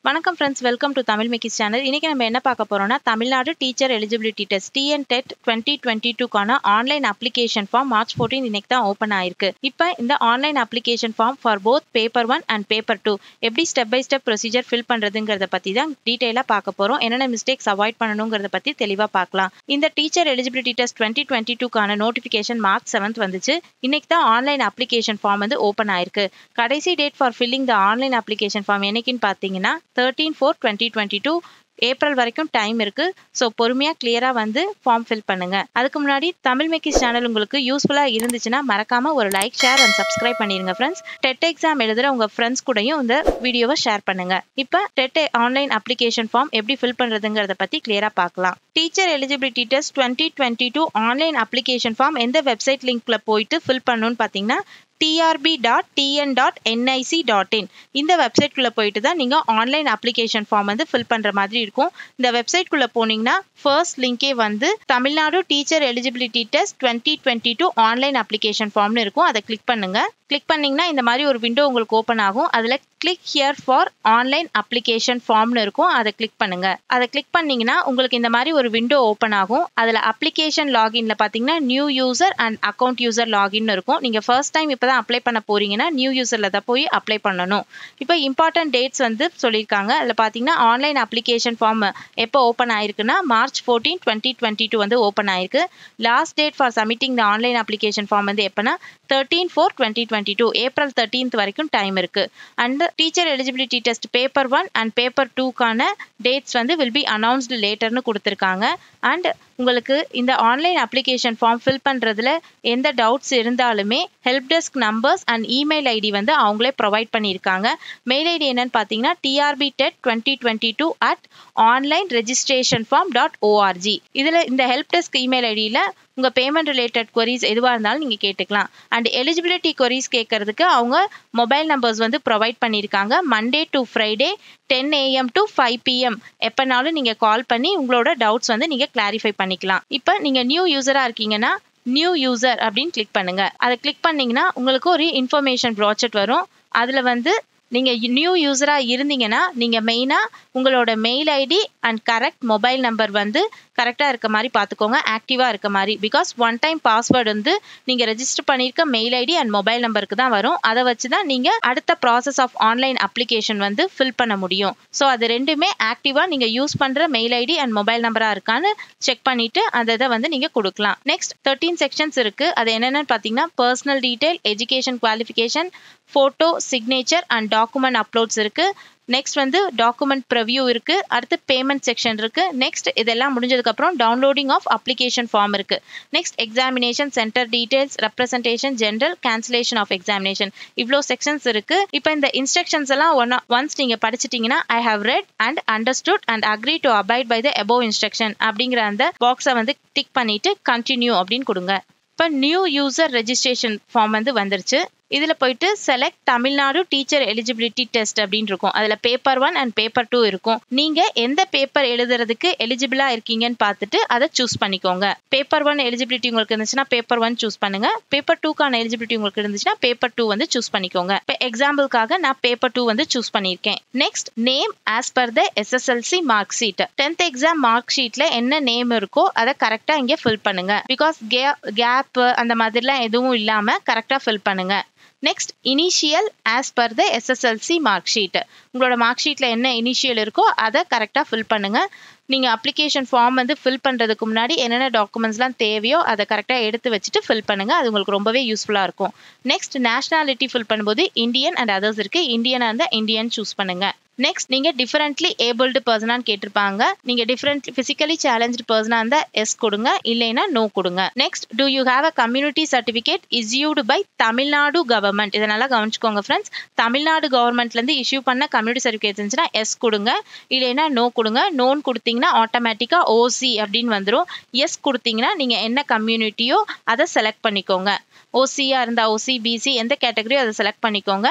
வணக்கம் friends welcome to Tamil மேக்கிஸ் channel இன்றைக்கி நம்ம என்ன பார்க்க போகிறோம்னா Tamil Nadu teacher eligibility test TN TET twenty twenty டூக்கான online application form March fourteen இன்னைக்கு தான் ஓப்பன் ஆயிருக்கு இப்போ இந்த online application form for both paper one and paper two எப்படி step by step procedure fill பண்ணுறதுங்கிறத பற்றி தான் டீட்டெயிலாக பார்க்க போகிறோம் என்னென்ன மிஸ்டேக்ஸ் அவாய்ட் பண்ணணுங்கிறத பற்றி தெளிவாக பார்க்கலாம் இந்த teacher eligibility test twenty twenty டூக்கான நோட்டிஃபிகேஷன் மார்ச் செவன்த் வந்துச்சு இன்னைக்கு தான் ஆன்லைன் அப்ளிகேஷன் ஃபார்ம் வந்து ஓப்பன் ஆயிருக்கு கடைசி date for filling the online application form என்னைக்குன்னு பார்த்தீங்கன்னா thirteen four twenty twenty two April வரைக்கும் டைம் இருக்கு ஸோ பொறுமையாக கிளியராக வந்து ஃபார்ம் ஃபில் பண்ணுங்க அதுக்கு முன்னாடி தமிழ் மேக்கிஸ் சேனல் உங்களுக்கு யூஸ்ஃபுல்லாக இருந்துச்சுன்னா மறக்காம ஒரு லைக் ஷேர் அண்ட் சப்ஸ்கிரைப் பண்ணிருங்க ஃப்ரெண்ட்ஸ் டெட் எக்ஸாம் எழுதுற உங்க ஃப்ரெண்ட்ஸ் கூடயும் இந்த வீடியோவை ஷேர் பண்ணுங்க இப்போ டெட் ஆன்லைன் அப்ளிகேஷன் ஃபார்ம் எப்படி ஃபில் பண்ணுறதுங்கிறத பற்றி கிளியராக பார்க்கலாம் teacher eligibility test twenty twenty two online application form எந்த வெப்சைட் லிங்க்ல போயிட்டு ஃபில் பண்ணணும்னு பார்த்தீங்கன்னா TRB dot TN dot NIC dot in இந்த வெப்சைட்குள்ளே போயிட்டு தான் நீங்கள் ஆன்லைன் அப்ளிகேஷன் ஃபார்ம் வந்து ஃபில் பண்ணுற மாதிரி இருக்கும் இந்த வெப்சைட்குள்ளே போனீங்கன்னா ஃபர்ஸ்ட் லிங்கே வந்து Tamil Nadu teacher eligibility test twenty twenty two online application ஃபார்ம்னு இருக்கும் அதை கிளிக் பண்ணுங்க கிளிக் பண்ணிங்கன்னா இந்த மாதிரி ஒரு விண்டோ உங்களுக்கு ஓப்பன் ஆகும் அதில் click here for online application ஃபார்ம்னு இருக்கும் அதை கிளிக் பண்ணுங்க அதை கிளிக் பண்ணீங்கன்னா உங்களுக்கு இந்த மாதிரி ஒரு விண்டோ ஓப்பன் ஆகும் அதில் அப்ளிகேஷன் லாகின்ல பார்த்தீங்கன்னா new user and account user login இருக்கும் நீங்கள் ஃபர்ஸ்ட் டைம் இப்போ தான் அப்ளை பண்ண போறீங்கன்னா நியூ யூசரில் தான் போய் அப்ளை பண்ணணும் இப்போ இம்பார்ட்டன்ட் டேட்ஸ் வந்து சொல்லியிருக்காங்க அதில் பார்த்தீங்கன்னா ஆன்லைன் அப்ளிகேஷன் ஃபார்ம் எப்போ ஓப்பன் ஆயிருக்குன்னா March fourteen twenty twenty two வந்து ஓப்பன் ஆயிருக்கு last date for submitting the online application form வந்து எப்போனா thirteen four twenty twenty two April thirteenth வரைக்கும் டைம் இருக்கு and teacher eligibility test paper one and paper டூக்கான dates வந்து will be announced லேட்டர்னு கொடுத்துருக்காங்க அண்ட் உங்களுக்கு இந்த ஆன்லைன் அப்ளிகேஷன் ஃபார்ம் ஃபில் பண்ணுறதுல எந்த டவுட்ஸ் இருந்தாலுமே help desk numbers and email ID வந்து அவங்களே ப்ரொவைட் பண்ணியிருக்காங்க மெயில் ஐடி என்னன்னு பார்த்தீங்கன்னா TRB TET twenty twenty two at online registration form dot ORG இதில் இந்த ஹெல்ப் டெஸ்க் இமெயில் ஐடியில் உங்கள் பேமெண்ட் ரிலேட்டட் கொரிஸ் எதுவாக இருந்தாலும் நீங்கள் கேட்டுக்கலாம் அண்ட் எலிஜிபிலிட்டி கொரிஸ் கேட்கறதுக்கு அவங்க மொபைல் நம்பர்ஸ் வந்து ப்ரொவைட் பண்ணியிருக்காங்க Monday to Friday ten AM to five PM எப்போனாலும் நீங்கள் கால் பண்ணி உங்களோட டவுட்ஸ் வந்து நீங்கள் கிளாரிஃபை பண்ணிக்கலாம் இப்போ நீங்கள் நியூ யூஸராக இருக்கீங்கன்னா நியூ யூசர் அப்படின்னு கிளிக் பண்ணுங்க அதை கிளிக் பண்ணீங்கன்னா உங்களுக்கு ஒரு இன்ஃபர்மேஷன் ப்ராஜெக்ட் வரும் அதில் வந்து நீங்கள் நியூ யூஸராக இருந்தீங்கன்னா நீங்கள் மெயினாக உங்களோட mail ID and correct mobile number வந்து கரெக்டாக இருக்க மாதிரி பார்த்துக்கோங்க ஆக்டிவாக இருக்க மாதிரி பிகாஸ் ஒன் டைம் பாஸ்வேர்டு வந்து நீங்கள் ரெஜிஸ்டர் பண்ணியிருக்க மெயில் ஐடி அண்ட் மொபைல் நம்பருக்கு தான் வரும் அதை வச்சு தான் நீங்கள் அடுத்த ப்ராசஸ் ஆஃப் ஆன்லைன் அப்ளிகேஷன் வந்து ஃபில் பண்ண முடியும் ஸோ அது ரெண்டுமே ஆக்டிவாக நீங்கள் யூஸ் பண்ணுற மெயில் ஐடி அண்ட் மொபைல் நம்பராக இருக்கான்னு செக் பண்ணிவிட்டு அந்த இதை வந்து நீங்கள் கொடுக்கலாம் நெக்ஸ்ட் தேர்ட்டீன் செக்ஷன்ஸ் இருக்குது அது என்னென்னு பார்த்தீங்கன்னா personal detail education qualification photo signature and document uploads இருக்குது நெக்ஸ்ட் வந்து டாக்குமெண்ட் ப்ரிவ்யூ இருக்கு அடுத்து பேமெண்ட் செக்ஷன் இருக்கு நெக்ஸ்ட் இதெல்லாம் முடிஞ்சதுக்கப்புறம் டவுன்லோடிங் ஆஃப் அப்ளிகேஷன் ஃபார்ம் இருக்கு next examination centre details representation general cancellation of examination இவ்வளோ செக்ஷன்ஸ் இருக்கு இப்போ இந்த இன்ஸ்ட்ரக்ஷன்ஸ் எல்லாம் ஒன் ஒன்ஸ் நீங்க படிச்சிட்டீங்கன்னா I have read and understood and agree to abide by the above instruction அப்படிங்கிற அந்த பாக்ஸை வந்து டிக் பண்ணிட்டு கண்டினியூ அப்படின்னு கொடுங்க இப்போ நியூ யூசர் ரெஜிஸ்ட்ரேஷன் ஃபார்ம் வந்து வந்துருச்சு இதில் போயிட்டு select Tamil Nadu teacher eligibility test அப்படின்னு இருக்கும் அதில் paper one and paper two இருக்கும் நீங்கள் எந்த பேப்பர் எழுதுறதுக்கு எலிஜிபிளாக இருக்கீங்கன்னு பார்த்துட்டு அதை சூஸ் பண்ணிக்கோங்க பேப்பர் ஒன் எலிஜிபிலிட்டி உங்களுக்கு இருந்துச்சுன்னா பேப்பர் ஒன் சூஸ் பண்ணுங்க பேப்பர் டூக்கான எலிஜிபிலிட்டி உங்களுக்கு இருந்துச்சுன்னா பேப்பர் டூ வந்து சூஸ் பண்ணிக்கோங்க இப்போ எக்ஸாம்பிளுக்காக நான் பேப்பர் டூ வந்து சூஸ் பண்ணியிருக்கேன் next name as per the SSLC mark sheet tenth exam mark ஷீட்ல என்ன நேம் இருக்கோ அதை கரெக்டாக இங்கே ஃபில் பண்ணுங்க பிகாஸ் கேப் அந்த மாதிரிலாம் எதுவும் இல்லாமல் கரெக்டாக ஃபில் பண்ணுங்க next initial as per the SSLC mark sheet உங்களோட மார்க் ஷீட்டில் என்ன இனிஷியல் இருக்கோ அதை கரெக்டாக ஃபில் பண்ணுங்கள் நீங்கள் அப்ளிகேஷன் ஃபார்ம் வந்து ஃபில் பண்ணுறதுக்கு முன்னாடி என்னென்ன டாக்குமெண்ட்ஸ்லாம் தேவையோ அதை கரெக்டாக எடுத்து வச்சுட்டு ஃபில் பண்ணுங்கள் அது உங்களுக்கு ரொம்பவே யூஸ்ஃபுல்லாக இருக்கும் நெக்ஸ்ட் நேஷனாலிட்டி ஃபில் பண்ணும்போது இந்தியன் அண்ட் அதர்ஸ் இருக்குது இந்தியனாக இருந்தால் இந்தியன் சூஸ் பண்ணுங்கள் நெக்ஸ்ட் நீங்கள் டிஃபரெண்ட்லி ஏபிள்டு பர்சனான்னு கேட்டிருப்பாங்க நீங்கள் டிஃபரெண்ட் ஃபிசிக்கலி சேலஞ்சு பர்சனாக இருந்தால் எஸ் கொடுங்க இல்லைன்னா நோ கொடுங்க next do you have a community certificate issued by Tamil Nadu government இதை நல்லா கவனிச்சுக்கோங்க ஃப்ரெண்ட்ஸ் தமிழ்நாடு கவர்மெண்ட்லேருந்து இஷ்யூ பண்ண கம்யூனிட்டி சர்டிஃபிகேட் இருந்துச்சுன்னா எஸ் கொடுங்க இல்லைன்னா நோ கொடுங்க நோன் கொடுத்தீங்கன்னா ஆட்டோமேட்டிக்காக ஓசி அப்படின்னு வந்துடும் எஸ் கொடுத்தீங்கன்னா நீங்கள் என்ன கம்யூனிட்டியோ அதை செலக்ட் பண்ணிக்கோங்க ஓசியாக இருந்தால் ஓசி பிசி எந்த கேட்டகரியோ அதை செலக்ட் பண்ணிக்கோங்க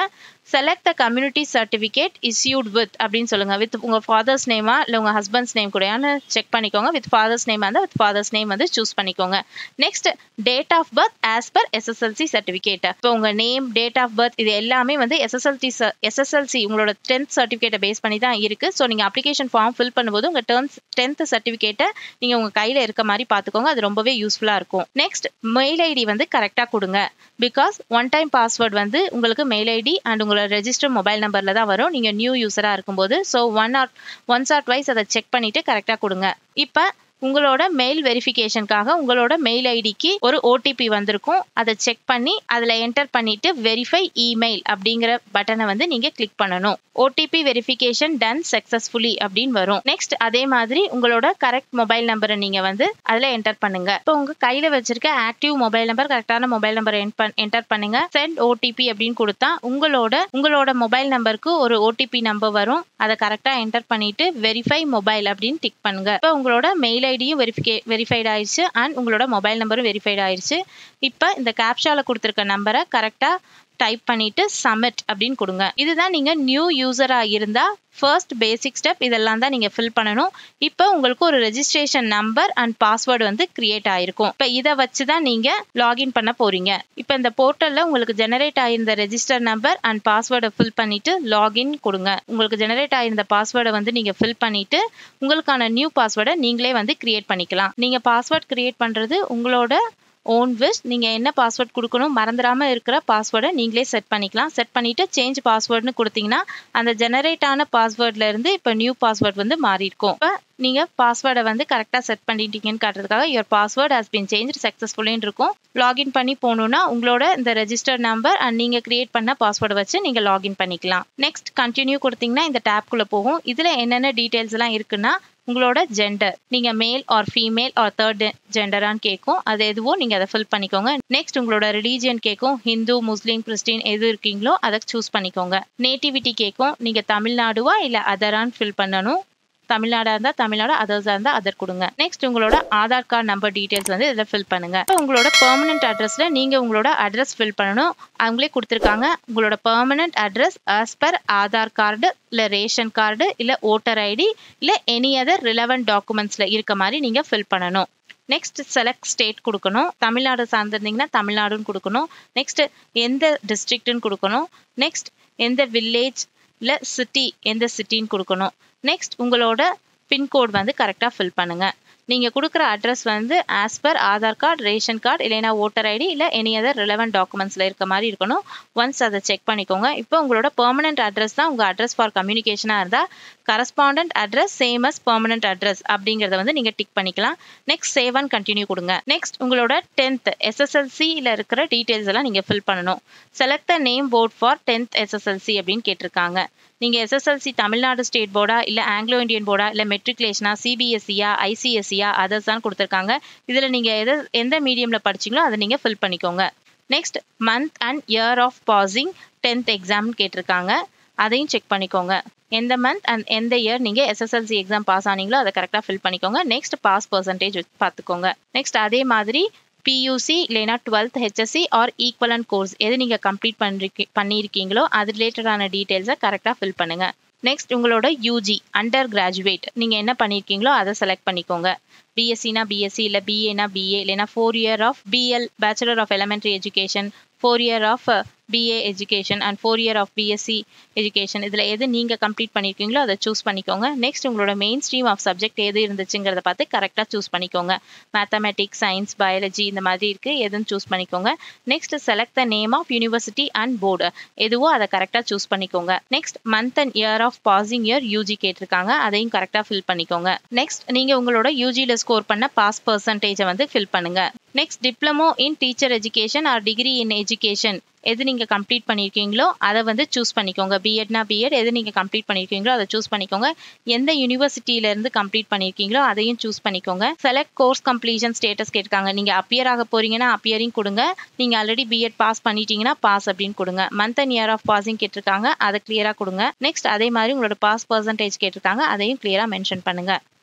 select the community certificate issued with அப்படின்னு சொல்லுங்க வித் உங்க ஃபாதர்ஸ் நேமா இல்லை உங்க ஹஸ்பண்ட்ஸ் நேம் கூடயான்னு செக் பண்ணிக்கோங்க வித் ஃபாதர்ஸ் நேம் இருந்தால் வித் ஃபாதர்ஸ் நேம் வந்து சூஸ் பண்ணிக்கோங்க next date of birth as per SSLC certificate இப்போ உங்க நேம் டேட் ஆஃப் பர்த் இது எல்லாமே வந்து எஸ்எஸ்எல்சி எஸ்எஸ்எல்சி உங்களோட டென்த் சர்டிஃபிகேட்டை பேஸ் பண்ணி தான் இருக்கு ஸோ நீங்க அப்ளிகேஷன் ஃபார்ம் ஃபில் பண்ணும்போது உங்க டென்த் டென்த் சர்டிஃபிகேட்டை நீங்க உங்க கையில இருக்க மாதிரி பார்த்துக்கோங்க அது ரொம்பவே யூஸ்ஃபுல்லா இருக்கும் நெக்ஸ்ட் மெயில் ஐடி வந்து கரெக்டாக கொடுங்க பிகாஸ் ஒன் டைம் பாஸ்வேர்ட் வந்து உங்களுக்கு மெயில் ஐடி அண்ட் உங்களோட ரெஜிஸ்டர் மொபைல் நம்பரில் தான் வரும் நீங்கள் நியூ யூஸராக இருக்கும்போது so one or once or twice அதை செக் பண்ணிவிட்டு கரெக்டாக கொடுங்க இப்போ உங்களோட மெயில் வெரிஃபிகேஷனுக்காக உங்களோட மெயில் ஐடிக்கு ஒரு ஓடிபி வந்திருக்கும் அதை செக் பண்ணி அதில் என்டர் பண்ணிட்டு வெரிஃபை இமெயில் அப்படிங்கிற பட்டனை வந்து நீங்கள் கிளிக் பண்ணணும் ஓடிபி வெரிஃபிகேஷன் டன் சக்ஸஸ்ஃபுல்லி அப்படின்னு வரும் நெக்ஸ்ட் அதே மாதிரி உங்களோட கரெக்ட் மொபைல் நம்பரை நீங்கள் வந்து அதில் என்டர் பண்ணுங்க இப்போ உங்கள் கையில் வச்சிருக்க ஆக்டிவ் மொபைல் நம்பர் கரெக்டான மொபைல் நம்பர் என்டர் பண்ணுங்க சென்ட் ஓடிபி அப்படின்னு கொடுத்தா உங்களோட உங்களோட மொபைல் நம்பருக்கு ஒரு ஓடிபி நம்பர் வரும் அதை கரெக்டாக என்டர் பண்ணிட்டு வெரிஃபை மொபைல் அப்படின்னு டிக் பண்ணுங்க இப்போ உங்களோட மெயில் ஐடியும் வெரிஃபிகே வெரிஃபைட் ஆயிடுச்சு அண்ட் உங்களோட மொபைல் நம்பரும் வெரிஃபைட் ஆயிடுச்சு இப்போ இந்த கேப்ஷாவில் கொடுத்துருக்க நம்பரை கரெக்டாக டைப் பண்ணிட்டு சப்மிட் அப்படின்னு கொடுங்க இதுதான் நீங்க நியூ யூசரா இருந்தா ஃபர்ஸ்ட் பேசிக் ஸ்டெப் இதெல்லாம் தான் நீங்க ஃபில் பண்ணணும் இப்போ உங்களுக்கு ஒரு ரெஜிஸ்ட்ரேஷன் நம்பர் அண்ட் பாஸ்வேர்டு வந்து கிரியேட் ஆயிருக்கும் இப்போ இதை வச்சு தான் நீங்க லாகின் பண்ண போறீங்க இப்போ இந்த போர்ட்டல்ல உங்களுக்கு ஜெனரேட் ஆயிருந்த ரெஜிஸ்டர் நம்பர் அண்ட் பாஸ்வேர்டை ஃபில் பண்ணிட்டு லாகின் கொடுங்க உங்களுக்கு ஜெனரேட் ஆயிருந்த பாஸ்வேர்டை வந்து நீங்க ஃபில் பண்ணிட்டு உங்களுக்கான நியூ பாஸ்வேர்டை நீங்களே வந்து கிரியேட் பண்ணிக்கலாம் நீங்க பாஸ்வேர்ட் கிரியேட் பண்றது உங்களோட ஓன் விஷ் நீங்கள் என்ன பாஸ்வேர்ட் கொடுக்கணும் மறந்துடாமல் இருக்கிற பாஸ்வேர்டை நீங்களே செட் பண்ணிக்கலாம் செட் பண்ணிவிட்டு சேஞ்ச் பாஸ்வேர்டுன்னு கொடுத்தீங்கன்னா அந்த ஜெனரேட் ஆன பாஸ்வேர்டில் இருந்து இப்போ நியூ பாஸ்வேர்ட் வந்து மாறி இருக்கும் இப்போ நீங்கள் பாஸ்வேர்டை வந்து கரெக்டாக செட் பண்ணிட்டீங்கன்னு காட்டுறதுக்காக your password has been change சக்ஸஸ்ஃபுல்லின்னு இருக்கும் லாகின் பண்ணி போகணுன்னா உங்களோட இந்த ரெஜிஸ்டர் நம்பர் அண்ட் நீங்கள் கிரியேட் பண்ண பாஸ்வேர்டை வச்சு நீங்கள் லாகின் பண்ணிக்கலாம் நெக்ஸ்ட் கண்டினியூ கொடுத்தீங்கன்னா இந்த டேப்குள்ளே போகும் இதில் என்னென்ன டீட்டெயில்ஸ் எல்லாம் இருக்குன்னா உங்களோட ஜெண்டர் நீங்கள் male or female or third ஜெண்டரான்னு கேட்கும் அது எதுவோ நீங்கள் அதை ஃபில் பண்ணிக்கோங்க நெக்ஸ்ட் உங்களோட ரிலீஜியன் கேட்கும் ஹிந்து முஸ்லீம் கிறிஸ்டின் எது இருக்கீங்களோ அதை சூஸ் பண்ணிக்கோங்க நேட்டிவிட்டி கேட்கும் நீங்கள் தமிழ்நாடுவா இல்லை அதரான்னு ஃபில் பண்ணணும் தமிழ்நாடா இருந்தால் தமிழ்நாடு அதர்ஸாக இருந்தால் அதர் கொடுங்க நெக்ஸ்ட் உங்களோட ஆதார் கார்டு நம்பர் டீட்டெயில்ஸ் வந்து இதில் ஃபில் பண்ணுங்க உங்களோட பெர்மனன்ட் அட்ரஸில் நீங்கள் உங்களோட அட்ரஸ் ஃபில் பண்ணணும் அவங்களே கொடுத்துருக்காங்க உங்களோட permanent address as per Aadhaar card இல்லை ரேஷன் கார்டு இல்லை ஓட்டர் ஐடி இல்லை எனி அதர் ரிலவெண்ட் டாக்குமெண்ட்ஸில் இருக்க மாதிரி நீங்கள் ஃபில் பண்ணணும் நெக்ஸ்ட் செலக்ட் ஸ்டேட் கொடுக்கணும் தமிழ்நாடு சார்ந்திருந்தீங்கன்னா தமிழ்நாடுன்னு கொடுக்கணும் நெக்ஸ்ட் எந்த டிஸ்ட்ரிக்ட்னு கொடுக்கணும் நெக்ஸ்ட் எந்த வில்லேஜ் இல்லை சிட்டி எந்த சிட்டின்னு கொடுக்கணும் நெக்ஸ்ட் உங்களோட பின்கோட் வந்து கரெக்டாக ஃபில் பண்ணுங்கள் நீங்கள் கொடுக்குற அட்ரஸ் வந்து as per Aadhaar card ration card இல்லைனா ஓட்டர் ஐடி இல்லை எனி அதர் ரிலவெண்ட் டாக்குமெண்ட்ஸில் இருக்க மாதிரி இருக்கணும் ஒன்ஸ் அதை செக் பண்ணிக்கோங்க இப்போ உங்களோட பெர்மனன்ட் அட்ரஸ் தான் உங்கள் அட்ரஸ் ஃபார் கம்யூனிகேஷனாக இருந்தால் correspondent address same as permanent address அப்படிங்கிறத வந்து நீங்கள் டிக் பண்ணிக்கலாம் நெக்ஸ்ட் சேவ் அண்ட் கண்டினியூ கொடுங்க நெக்ஸ்ட் உங்களோட டென்த் எஸ்எஸ்எல்சியில் இருக்கிற டீட்டெயில்ஸ் எல்லாம் நீங்கள் ஃபில் பண்ணணும் select the name board for tenth SSLC அப்படின்னு கேட்டிருக்காங்க நீங்கள் எஸ்எஸ்எல்சி தமிழ்நாடு ஸ்டேட் போர்டா இல்லை ஆங்கிலோ இந்தியன் போர்டா இல்லை மெட்ரிகுலேஷனா சிபிஎஸ்சியா ஐசிஎஸ்சியா அதர்ஸ் தான் கொடுத்துருக்காங்க இதில் நீங்கள் எதை எந்த மீடியமில் படிச்சிங்களோ அதை நீங்கள் ஃபில் பண்ணிக்கோங்க next month and year of passing tenth எக்ஸாம்னு கேட்டிருக்காங்க அதையும் செக் பண்ணிக்கோங்க எந்த மந்த் அண்ட் எந்த இயர் நீங்கள் எஸ்எஸ்எல்சி எக்ஸாம் பாஸ் ஆனீங்களோ அதை கரெக்டாக ஃபில் பண்ணிக்கோங்க நெக்ஸ்ட் பாஸ் பர்சன்டேஜ் பார்த்துக்கோங்க நெக்ஸ்ட் அதே மாதிரி பியூசி இல்லைனா twelfth HSC or equivalent course எது நீங்கள் கம்ப்ளீட் பண்ணிருக்கி பண்ணியிருக்கீங்களோ அது ரிலேட்டடான டீட்டெயில்ஸை கரெக்டாக ஃபில் பண்ணுங்கள் நெக்ஸ்ட் உங்களோட யூஜி அண்டர் கிராஜுவேட் நீங்கள் என்ன பண்ணியிருக்கீங்களோ அதை செலக்ட் பண்ணிக்கோங்க பிஎஸ்சினா பிஎஸ்சி இல்லை பிஏனா பிஏ இல்லைனா four year of BL bachelor of elementary education four year of BA education and four year of BSc education இதில் எது நீங்கள் கம்ப்ளீட் பண்ணியிருக்கீங்களோ அதை சூஸ் பண்ணிக்கோங்க நெக்ஸ்ட் உங்களோட மெயின் ஸ்ட்ரீம் ஆஃப் சப்ஜெக்ட் எது இருந்துச்சுங்கிறத பார்த்து கரெக்டாக சூஸ் பண்ணிக்கோங்க மேத்தமெட்டிக்ஸ் சயின்ஸ் பயாலஜி இந்த மாதிரி இருக்குது எதுன்னு சூஸ் பண்ணிக்கோங்க next select the name of university and board எதுவோ அதை கரெக்டாக சூஸ் பண்ணிக்கோங்க next month and year of passing year UG கேட்டிருக்காங்க அதையும் கரெக்டாக ஃபில் பண்ணிக்கோங்க நெக்ஸ்ட் நீங்கள் உங்களோட யூஜியில் ஸ்கோர் பண்ண பாஸ் பர்சன்டேஜை வந்து ஃபில் பண்ணுங்க next diploma in teacher education or degree in education எது நீங்கள் கம்ப்ளீட் பண்ணியிருக்கீங்களோ அதை வந்து சூஸ் பண்ணிக்கோங்க பிஎட்னா பிஎட் எது நீங்கள் கம்ப்ளீட் பண்ணியிருக்கீங்களோ அதை சூஸ் பண்ணிக்கோங்க எந்த யூனிவர்சிட்டியிலேருந்து கம்ப்ளீட் பண்ணியிருக்கீங்களோ அதையும் சூஸ் பண்ணிக்கோங்க செலக்ட் கோர்ஸ் கம்ப்ளீஷன் ஸ்டேட்டஸ் கேட்டிருக்காங்க நீங்கள் அப்பியர் ஆக போகிறீங்கன்னா அப்பியரிங் கொடுங்க நீங்கள் ஆல்ரெடி பிஎட் பாஸ் பண்ணிட்டீங்கன்னா பாஸ் அப்படின்னு கொடுங்க month and year of passing கேட்டிருக்காங்க அதை கிளியராக கொடுங்க நெக்ஸ்ட் அதே மாதிரி உங்களோட பாஸ் பர்சன்டேஜ் கேட்டிருக்காங்க அதையும் கிளியராக மென்ஷன் பண்ணுங்கள்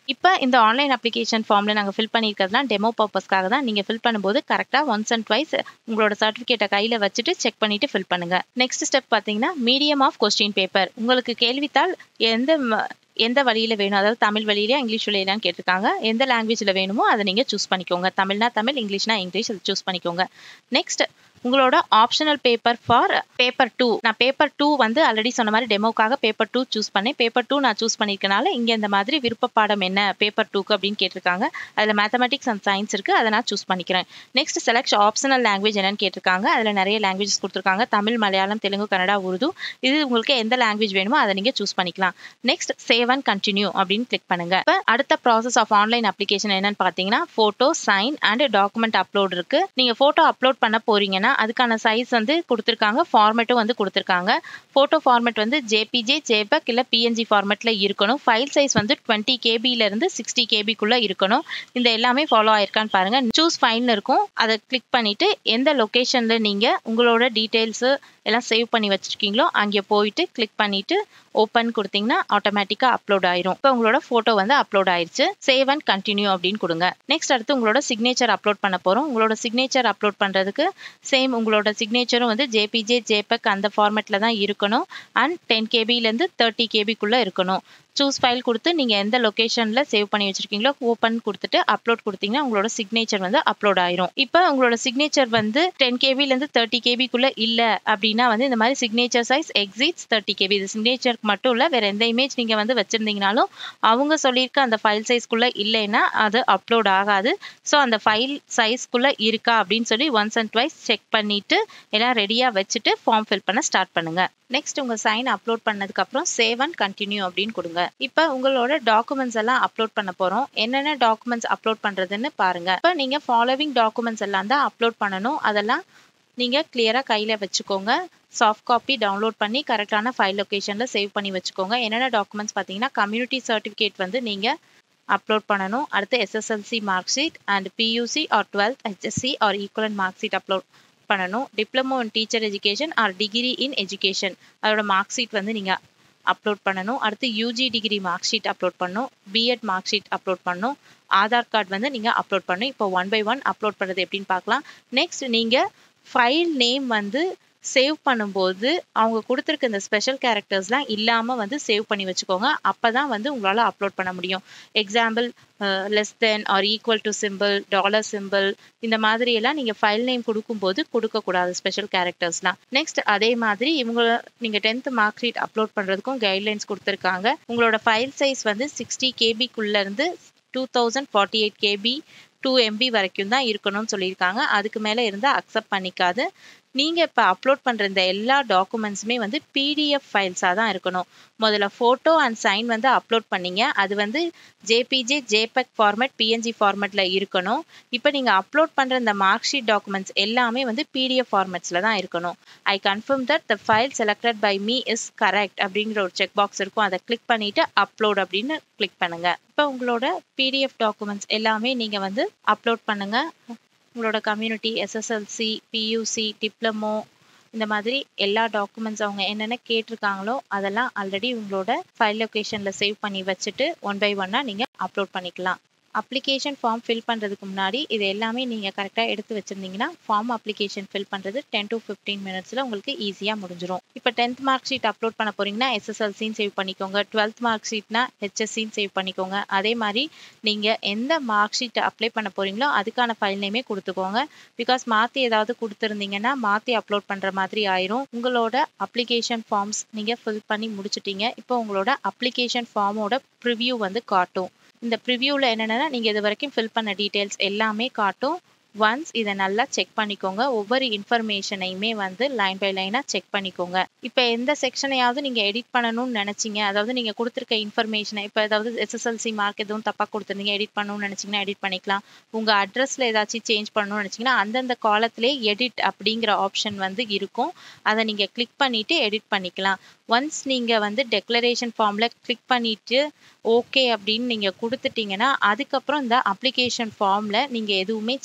இப்போ இந்த ஆன்லைன் அப்ளிகேஷன் ஃபார்மில் நாங்கள் ஃபில் பண்ணியிருக்கிறதுலாம் டெமோ பர்பஸ்க்காக தான் நீங்கள் ஃபில் பண்ணும்போது கரெக்டாக ஒன்ஸ் அண்ட் ட்வைஸ் உங்களோட சர்டிஃபிகேட்டை கையில் வச்சுட்டு செக் பண்ணிவிட்டு ஃபில் பண்ணுங்கள் நெக்ஸ்ட் ஸ்டெப் பார்த்தீங்கன்னா மீடியம் ஆஃப் கொஸ்டின் பேப்பர் உங்களுக்கு கேள்வித்தாள் எந்த எந்த வழியில் வேணும் அதாவது தமிழ் வழியிலையா இங்கிலீஷ் வழியிலான்னு கேட்டிருக்காங்க எந்த லாங்குவேஜில் வேணுமோ அதை நீங்கள் சூஸ் பண்ணிக்கோங்க தமிழ்னா தமிழ் இங்கிலீஷ்னா இங்கிலீஷ் அதை சூஸ் பண்ணிக்கோங்க நெக்ஸ்ட் உங்களோட optional paper for paper two நான் பேப்பர் டூ வந்து ஆல்ரெடி சொன்ன மாதிரி டெமோக்காக பேப்பர் டூ சூஸ் பண்ணேன் பேப்பர் டூ நான் சூஸ் பண்ணியிருக்கனால இங்கே இந்த மாதிரி விருப்ப பாடம் என்ன பேப்பர் டூக்கு அப்படின்னு கேட்டிருக்காங்க அதில் மேத்தமெட்டிக்ஸ் அண்ட் சயின்ஸ் இருக்குது அதை நான் சூஸ் பண்ணிக்கிறேன் நெக்ஸ்ட் செலக்ட் ஆப்ஷனல் லாங்குவேஜ் என்னன்னு கேட்டிருக்காங்க அதில் நிறைய லாங்குவேஜஸ் கொடுத்துருக்காங்க தமிழ் மலையாளம் தெலுங்கு கன்னடா உருது இது உங்களுக்கு எந்த லாங்குவேஜ் வேணுமோ அதை நீங்கள் சூஸ் பண்ணிக்கலாம் நெக்ஸ்ட் சேவ் அண்ட் கண்டினியூ அப்படின்னு கிளிக் பண்ணுங்க இப்போ அடுத்த ப்ராசஸ் ஆஃப் ஆன்லைன் அப்ளிகேஷன் என்னன்னு பார்த்தீங்கன்னா photo sign and document upload இருக்கு நீங்கள் ஃபோட்டோ அப்லோட் பண்ண போறீங்கன்னா அதுக்கான சைஸ் வந்து கொடுத்துருக்காங்க ஃபார்மேட்டும் வந்து கொடுத்துருக்காங்க ஃபோட்டோ ஃபார்மேட் வந்து ஜேபிஜே ஜேபக் இல்லை பிஎன்ஜி ஃபார்மேட்டில் இருக்கணும் ஃபைல் சைஸ் வந்து டுவெண்ட்டி கேபியிலேருந்து சிக்ஸ்டி கேபிக்குள்ளே இருக்கணும் இந்த எல்லாமே ஃபாலோ ஆயிருக்கான்னு பாருங்க சூஸ் ஃபைல்னு இருக்கும் அதை கிளிக் பண்ணிட்டு எந்த லொக்கேஷனில் நீங்கள் உங்களோட டீட்டெயில்ஸு எல்லாம் சேவ் பண்ணி வச்சுருக்கீங்களோ அங்கே போயிட்டு கிளிக் பண்ணிட்டு ஓப்பன் கொடுத்தீங்கன்னா ஆட்டோமேட்டிக்காக அப்லோட் ஆயிரும் இப்போ உங்களோட ஃபோட்டோ வந்து அப்லோட் ஆயிருச்சு சேவ் அண்ட் கண்டினியூ அப்படின்னு கொடுங்க நெக்ஸ்ட் அடுத்து உங்களோட சிக்னேச்சர் அப்லோட் பண்ண போகிறோம் உங்களோட சிக்னேச்சர் அப்லோட் பண்ணுறதுக்கு சேம் உங்களோட சிக்னேச்சரும் வந்து ஜேபிஜே ஜேபக் அந்த ஃபார்மேட்டில் தான் இருக்கணும் அண்ட் டென் கேபிலேருந்து தேர்ட்டி கேபிக்குள்ளே இருக்கணும் சூஸ் ஃபைல் கொடுத்து நீங்கள் எந்த லொக்கேஷனில் சேவ் பண்ணி வச்சுருக்கீங்களோ ஓப்பன் கொடுத்துட்டு அப்லோட் கொடுத்தீங்கன்னா உங்களோட சிக்னேச்சர் வந்து அப்லோட் ஆயிரும் இப்போ உங்களோட சிக்னேச்சர் வந்து டென் கேபிலேருந்து தேர்ட்டி கேபிக்குள்ளே இல்லை அப்படின்னா வந்து இந்த மாதிரி signature size exceeds thirty KB இது சிக்னேச்சருக்கு மட்டும் இல்லை வேறு எந்த இமேஜ் நீங்கள் வந்து வச்சுருந்தீங்கனாலும் அவங்க சொல்லியிருக்க அந்த ஃபைல் சைஸ்க்குள்ளே இல்லைன்னா அது அப்லோட் ஆகாது ஸோ அந்த ஃபைல் சைஸ்க்குள்ளே இருக்கா அப்படின்னு சொல்லி ஒன்ஸ் அண்ட் ட்வைஸ் செக் பண்ணிவிட்டு எல்லாம் ரெடியாக வச்சுட்டு ஃபார்ம் ஃபில் பண்ண ஸ்டார்ட் பண்ணுங்கள் நெக்ஸ்ட் உங்கள் சைன் அப்லோட் பண்ணதுக்கப்புறம் சேவ் அண்ட் கண்டினியூ அப்படின்னு கொடுங்க இப்போ உங்களோட டாக்குமெண்ட்ஸ் எல்லாம் அப்லோட் பண்ண போகிறோம் என்னென்ன டாக்குமெண்ட்ஸ் அப்லோட் பண்ணுறதுன்னு பாருங்க இப்போ நீங்கள் ஃபாலோவிங் டாக்குமெண்ட்ஸ் எல்லாம் தான் அப்லோட் பண்ணணும் அதெல்லாம் நீங்கள் கிளியராக கையில் வச்சுக்கோங்க சாஃப்ட் காப்பி டவுன்லோட் பண்ணி கரெக்டான ஃபைல் லொக்கேஷனில் சேவ் பண்ணி வச்சுக்கோங்க என்னென்ன டாக்குமெண்ட்ஸ் பார்த்தீங்கன்னா கம்யூனிட்டி சர்டிஃபிகேட் வந்து நீங்கள் அப்லோட் பண்ணணும் அடுத்து SSLC mark sheet and PUC or twelfth HSC or equivalent mark sheet upload பண்ணணும் diploma in teacher education or degree in education அதோட மார்க் ஷீட் வந்து நீங்கள் அப்லோட் பண்ணணும் அடுத்து UG degree mark sheet upload பண்ணணும் பிஎட் மார்க் ஷீட் அப்லோட் பண்ணணும் Aadhaar card வந்து நீங்கள் அப்லோட் பண்ணணும் இப்போ ஒன் பை ஒன் அப்லோட் பண்ணுறது எப்படின்னு பார்க்கலாம் நெக்ஸ்ட் நீங்கள் ஃபைல் நேம் வந்து சேவ் பண்ணும்போது அவங்க கொடுத்துருக்க இந்த ஸ்பெஷல் கேரக்டர்ஸ்லாம் இல்லாமல் வந்து சேவ் பண்ணி வச்சுக்கோங்க அப்போ தான் வந்து உங்களால் அப்லோட் பண்ண முடியும் example less than or equal to symbol dollar symbol இந்த மாதிரி எல்லாம் நீங்கள் ஃபைல் நேம் கொடுக்கும்போது கொடுக்கக்கூடாது ஸ்பெஷல் கேரக்டர்ஸ்லாம் நெக்ஸ்ட் அதே மாதிரி இவங்க நீங்கள் டென்த் மார்க் ஷீட் அப்லோட் பண்ணுறதுக்கும் கைட்லைன்ஸ் கொடுத்துருக்காங்க உங்களோட ஃபைல் சைஸ் வந்து சிக்ஸ்டி கேபிக்குள்ளேருந்து two thousand forty eight KB two MB வரைக்கும் தான் இருக்கணும்னு சொல்லியிருக்காங்க அதுக்கு மேலே இருந்தால் அக்செப்ட் பண்ணிக்காது நீங்கள் இப்போ அப்லோட் பண்ணுற இந்த எல்லா டாக்குமெண்ட்ஸுமே வந்து பிடிஎஃப் ஃபைல்ஸாக தான் இருக்கணும் முதல்ல ஃபோட்டோ அண்ட் சைன் வந்து அப்லோட் பண்ணீங்க அது வந்து ஜேபிஜே ஜேபெக் ஃபார்மேட் பிஎன்ஜி ஃபார்மேட்டில் இருக்கணும் இப்போ நீங்கள் அப்லோட் பண்ணுற இந்த மார்க் ஷீட் டாக்குமெண்ட்ஸ் எல்லாமே வந்து பிடிஎஃப் ஃபார்மேட்ஸில் தான் இருக்கணும் I confirm that the file selected by me is correct அப்படிங்கிற ஒரு செக் பாக்ஸ் இருக்கும் அதை கிளிக் பண்ணிவிட்டு அப்லோட் அப்படின்னு கிளிக் பண்ணுங்கள் இப்போ உங்களோட பிடிஎஃப் டாக்குமெண்ட்ஸ் எல்லாமே நீங்கள் வந்து அப்லோட் பண்ணுங்கள் உங்களோட கம்யூனிட்டி எஸ்எஸ்எல்சி பியூசி டிப்ளமோ இந்த மாதிரி எல்லா டாக்குமெண்ட்ஸ் அவங்க என்னென்ன கேட்டிருக்காங்களோ அதெல்லாம் ஆல்ரெடி உங்களோட ஃபைல் லொக்கேஷனில் சேவ் பண்ணி வச்சுட்டு ஒன் பை ஒன்னாக நீங்கள் அப்லோட் பண்ணிக்கலாம் அப்ளிகேஷன் ஃபார்ம் ஃபில் பண்ணுறதுக்கு முன்னாடி இது எல்லாமே நீங்கள் கரெக்டாக எடுத்து வச்சுருந்தீங்கன்னா ஃபார்ம் அப்ளிகேஷன் ஃபில் பண்ணுறது டென் டு ஃபிஃப்டீன் மினிட்ஸில் உங்களுக்கு ஈஸியாக முடிஞ்சிடும் இப்போ டென்த் மார்க் ஷீட் அப்லோட் பண்ண போகிறீங்கன்னா எஸ்எஸ்எல்சின்னு சேவ் பண்ணிக்கோங்க டுவெல்த் மார்க் ஷீட்னா ஹெச்எஸ்சின்னு சேவ் பண்ணிக்கோங்க அதே மாதிரி நீங்கள் எந்த மார்க் ஷீட் அப்ளை பண்ண போகிறீங்களோ அதுக்கான ஃபைல் நேமே கொடுத்துக்கோங்க பிகாஸ் மாற்றி ஏதாவது கொடுத்துருந்தீங்கன்னா மாற்றி அப்லோட் பண்ணுற மாதிரி ஆயிரும் உங்களோட அப்ளிகேஷன் ஃபார்ம்ஸ் நீங்கள் ஃபில் பண்ணி முடிச்சிட்டீங்க இப்போ உங்களோட அப்ளிகேஷன் ஃபார்மோட ப்ரிவ்யூ வந்து காட்டும் இந்த ப்ரிவ்யூவில் என்னென்னா நீங்கள் இது வரைக்கும் ஃபில் பண்ண டீட்டெயில்ஸ் எல்லாமே காட்டும் ஒன்ஸ் இதை நல்லா செக் பண்ணிக்கோங்க ஒவ்வொரு இன்ஃபர்மேஷனையுமே வந்து லைன் பை லைனாக செக் பண்ணிக்கோங்க இப்போ எந்த செக்ஷனையாவது நீங்கள் எடிட் பண்ணணும்னு நினச்சிங்க அதாவது நீங்கள் கொடுத்துருக்க இன்ஃபர்மேஷனை இப்போ ஏதாவது எஸ்எஸ்எல்சி மார்க் எதுவும் தப்பாக கொடுத்துருந்தீங்க எடிட் பண்ணணும்னு நினச்சிங்கன்னா எடிட் பண்ணிக்கலாம் உங்கள் அட்ரஸில் ஏதாச்சும் சேஞ்ச் பண்ணணும்னு நினச்சிங்கன்னா அந்தந்த காலத்திலே எடிட் அப்படிங்கிற ஆப்ஷன் வந்து இருக்கும் அதை நீங்கள் கிளிக் பண்ணிவிட்டு எடிட் பண்ணிக்கலாம் ஒன்ஸ் நீங்கள் வந்து டெக்ளரேஷன் ஃபார்மில் கிளிக் பண்ணிவிட்டு ஓகே அப்படின்னு நீங்கள் கொடுத்துட்டீங்கன்னா அதுக்கப்புறம் இந்த அப்ளிகேஷன் ஃபார்மில் நீங்கள் எதுவுமே சேஞ்ச் பண்ண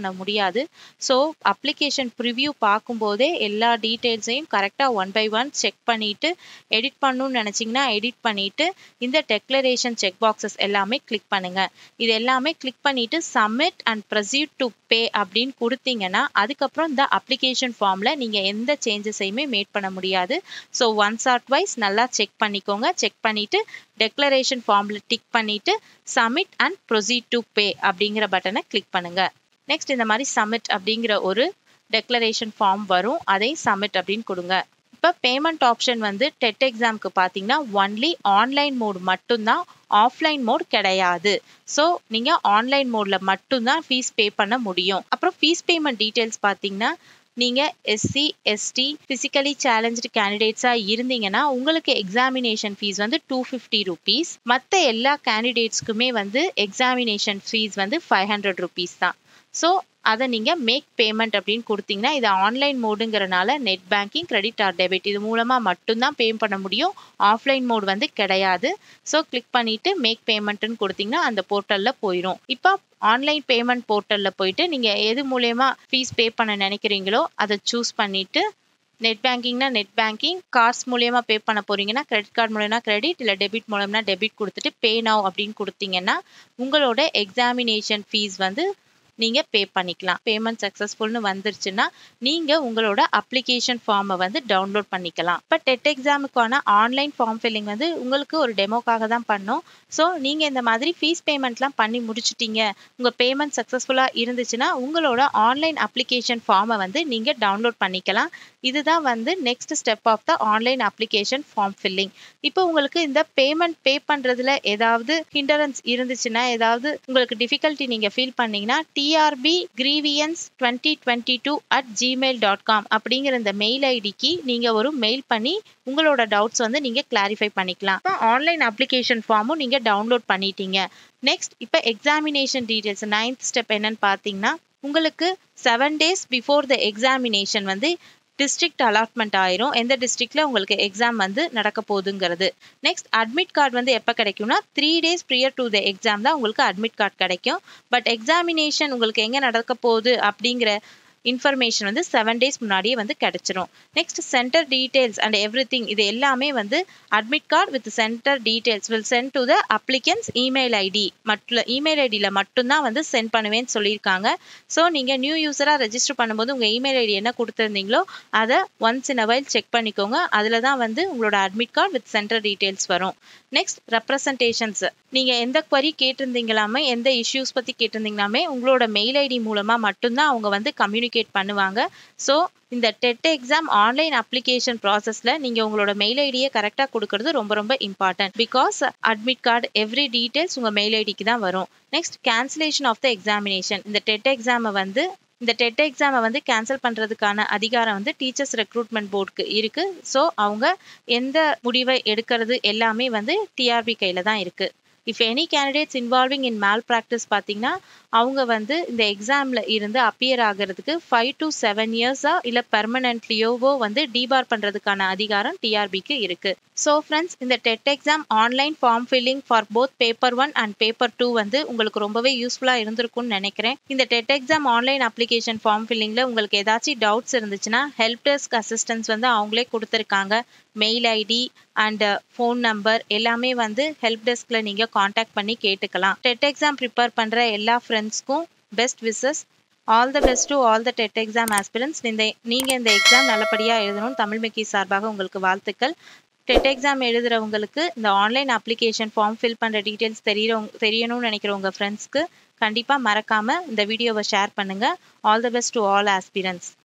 பண்ண முடியாது ஸோ அப்ளிகேஷன் ப்ரிவ்யூ பார்க்கும்போதே எல்லா டீட்டெயில்ஸையும் கரெக்டாக ஒன் பை ஒன் செக் பண்ணிவிட்டு எடிட் பண்ணணும்னு நினச்சிங்கன்னா எடிட் பண்ணிவிட்டு இந்த டெக்ளரேஷன் செக் பாக்ஸஸ் எல்லாமே கிளிக் பண்ணுங்கள் இது எல்லாமே கிளிக் பண்ணிவிட்டு submit and proceed to pay அப்படின்னு கொடுத்தீங்கன்னா அதுக்கப்புறம் இந்த அப்ளிகேஷன் ஃபார்மில் நீங்கள் எந்த சேஞ்சஸையுமே மேட் பண்ண முடியாது ஸோ ஒன்ஸ் ஆர் ட்வைஸ் நல்லா செக் பண்ணிக்கோங்க செக் பண்ணிவிட்டு டெக்ளரேஷன் ஃபார்மில் டிக் பண்ணிவிட்டு submit and proceed to pay அப்படிங்கிற பட்டனை கிளிக் பண்ணுங்கள் நெக்ஸ்ட் இந்த மாதிரி சப்மிட் அப்படிங்கிற ஒரு டெக்ளரேஷன் ஃபார்ம் வரும் அதை சப்மிட் அப்படின்னு கொடுங்க இப்போ பேமெண்ட் ஆப்ஷன் வந்து டெட் எக்ஸாம்க்கு பார்த்தீங்கன்னா ஒன்லி ஆன்லைன் மோட் மட்டும்தான் ஆஃப்லைன் மோட் கிடையாது ஸோ நீங்கள் ஆன்லைன் மோடில் மட்டும்தான் ஃபீஸ் பே பண்ண முடியும் அப்புறம் ஃபீஸ் பேமெண்ட் டீட்டெயில்ஸ் பார்த்தீங்கன்னா நீங்கள் எஸ்சி எஸ்டி ஃபிசிக்கலி சேலஞ்சு கேண்டிடேட்ஸாக இருந்தீங்கன்னா உங்களுக்கு எக்ஸாமினேஷன் ஃபீஸ் வந்து டூ ஃபிஃப்டி ருபீஸ் மற்ற எல்லா கேண்டிடேட்ஸ்க்குமே வந்து எக்ஸாமினேஷன் ஃபீஸ் வந்து ஃபைவ் ஹண்ட்ரட் ருபீஸ் தான் ஸோ அதை நீங்கள் மேக் பேமெண்ட் அப்படின்னு கொடுத்தீங்கன்னா இது ஆன்லைன் மோடுங்கிறனால net banking credit or debit இது மூலமாக மட்டும்தான் பே பண்ண முடியும் ஆஃப்லைன் மோட் வந்து கிடையாது ஸோ கிளிக் பண்ணிவிட்டு மேக் பேமெண்ட்டுன்னு கொடுத்தீங்கன்னா அந்த போர்ட்டலில் போயிடும் இப்போ ஆன்லைன் பேமெண்ட் போர்ட்டலில் போயிட்டு நீங்கள் எது மூலயமா ஃபீஸ் பே பண்ண நினைக்கிறீங்களோ அதை சூஸ் பண்ணிவிட்டு நெட் பேங்கிங்னா நெட் பேங்கிங் கார்ட்ஸ் மூலயமா பே பண்ண போறீங்கன்னா கிரெடிட் கார்டு மூலயமா கிரெடிட் இல்லை டெபிட் மூலம்னா டெபிட் கொடுத்துட்டு பே நவ் அப்படின்னு கொடுத்தீங்கன்னா உங்களோட எக்ஸாமினேஷன் ஃபீஸ் வந்து நீங்கள் பே பண்ணிக்கலாம் பேமெண்ட் சக்ஸஸ்ஃபுல்னு வந்துருச்சுன்னா நீங்கள் உங்களோட அப்ளிகேஷன் ஃபார்மை வந்து டவுன்லோட் பண்ணிக்கலாம் இப்போ டெட் எக்ஸாமுக்கான ஆன்லைன் ஃபார்ம் ஃபில்லிங் வந்து உங்களுக்கு ஒரு டெமோக்காக தான் பண்ணோம் ஸோ நீங்கள் இந்த மாதிரி ஃபீஸ் பேமெண்ட்லாம் பண்ணி முடிச்சிட்டீங்க உங்கள் பேமெண்ட் சக்ஸஸ்ஃபுல்லாக இருந்துச்சுன்னா உங்களோட ஆன்லைன் அப்ளிகேஷன் ஃபார்மை வந்து நீங்கள் டவுன்லோட் பண்ணிக்கலாம் இதுதான் வந்து next step of the online application form filling இப்போ உங்களுக்கு இந்த பேமெண்ட் பே பண்ணுறதுல ஏதாவது ஹிண்டரன்ஸ் இருந்துச்சுன்னா ஏதாவது உங்களுக்கு டிஃபிகல்ட்டி நீங்கள் ஃபீல் பண்ணீங்கன்னா TRB grievance twenty twenty two at Gmail dot com அப்படிங்கிற இந்த மெயில் ஐடிக்கு நீங்கள் ஒரு மெயில் பண்ணி உங்களோட டவுட்ஸ் வந்து நீங்கள் கிளாரிஃபை பண்ணிக்கலாம் இப்போ ஆன்லைன் அப்ளிகேஷன் ஃபார்மும் நீங்கள் டவுன்லோட் பண்ணிட்டீங்க நெக்ஸ்ட் இப்போ எக்ஸாமினேஷன் டீட்டெயில்ஸ் நைன்த் ஸ்டெப் என்னன்னு பார்த்தீங்கன்னா உங்களுக்கு seven days before the examination வந்து டிஸ்ட்ரிக்ட் அலாட்மெண்ட் ஆயிரும் எந்த டிஸ்ட்ரிக்ட்ல உங்களுக்கு எக்ஸாம் வந்து நடக்க போகுதுங்கிறது நெக்ஸ்ட் அட்மிட் கார்டு வந்து எப்போ கிடைக்கும்னா three days prior to the exam தான் உங்களுக்கு அட்மிட் கார்டு கிடைக்கும் பட் எக்ஸாமினேஷன் உங்களுக்கு எங்கே நடக்க போகுது அப்படிங்கிற இன்ஃபர்மேஷன் வந்து செவன் டேஸ் முன்னாடியே வந்து கிடைச்சிரும் next center details and everything இது எல்லாமே வந்து admit card with center details will sent to the applicants email ID மற்ற இமெயில் ஐடியில் மட்டும்தான் வந்து சென்ட் பண்ணுவேன்னு சொல்லியிருக்காங்க ஸோ நீங்கள் நியூ யூஸராக ரெஜிஸ்டர் பண்ணும்போது உங்கள் இமெயில் ஐடி என்ன கொடுத்துருந்தீங்களோ அதை once in a while check பண்ணிக்கோங்க அதில் தான் வந்து உங்களோட admit card with center details வரும் நெக்ஸ்ட் ரெப்ரசன்டேஷன்ஸ் நீங்கள் எந்த குவரி கேட்டிருந்தீங்களாமே எந்த இஷ்யூஸ் பற்றி கேட்டிருந்தீங்களாமே உங்களோட மெயில் ஐடி மூலமாக மட்டும்தான் அவங்க வந்து கம்யூனிகேட் பண்ணுவாங்க ஸோ இந்த டெட் எக்ஸாம் ஆன்லைன் அப்ளிகேஷன் ப்ராசஸில் நீங்கள் உங்களோட மெயில் ஐடியை கரெக்டாக கொடுக்கறது ரொம்ப ரொம்ப important because admit card every details உங்கள் மெயில் ஐடிக்கு தான் வரும் next cancellation of the examination இந்த டெட் எக்ஸாமை வந்து இந்த டெட் எக்ஸாமை வந்து கேன்சல் பண்ணுறதுக்கான அதிகாரம் வந்து டீச்சர்ஸ் ரெக்ரூட்மெண்ட் போர்டுக்கு இருக்குது ஸோ அவங்க எந்த முடிவை எடுக்கிறது எல்லாமே வந்து டிஆர்பி கையில் தான் இருக்குது if any candidates involving in malpractice பார்த்தீங்கன்னா அவங்க வந்து இந்த எக்ஸாமில் இருந்து அப்பியர் ஆகிறதுக்கு ஃபைவ் டு செவன் இயர்ஸாக இல்லை பெர்மனன்ட்லியோவோ வந்து டிபார் பண்ணுறதுக்கான அதிகாரம் டிஆர்பிக்கு இருக்குது ஸோ ஃப்ரெண்ட்ஸ் இந்த TET exam online form filling for both paper one and paper two வந்து உங்களுக்கு ரொம்பவே யூஸ்ஃபுல்லாக இருந்திருக்கும்னு நினைக்கிறேன் இந்த TET exam online application form ஃபில்லிங்கில் உங்களுக்கு ஏதாச்சும் டவுட்ஸ் இருந்துச்சுன்னா ஹெல்ப் டெஸ்க் அசிஸ்டன்ஸ் வந்து அவங்களே கொடுத்துருக்காங்க mail ID and phone number எல்லாமே வந்து ஹெல்ப் டெஸ்கில் நீங்கள் காண்டாக்ட் பண்ணி கேட்டுக்கலாம் டெட் எக்ஸாம் ப்ரிப்பேர் பண்ணுற எல்லா ஃப்ரெண்ட்ஸ்க்கும் best wishes all the best to all the TET exam aspirants இந்த நீங்கள் இந்த எக்ஸாம் நல்லபடியாக எழுதணும் தமிழ் மெக்கி சார்பாக உங்களுக்கு வாழ்த்துக்கள் டெட் எக்ஸாம் எழுதுறவங்களுக்கு இந்த ஆன்லைன் அப்ளிகேஷன் ஃபார்ம் ஃபில் பண்ணுற டீட்டெயில்ஸ் தெரியறவங்க தெரியணும்னு நினைக்கிற உங்கள் ஃப்ரெண்ட்ஸ்க்கு கண்டிப்பாக மறக்காமல் இந்த வீடியோவை ஷேர் பண்ணுங்கள் all the best to all aspirants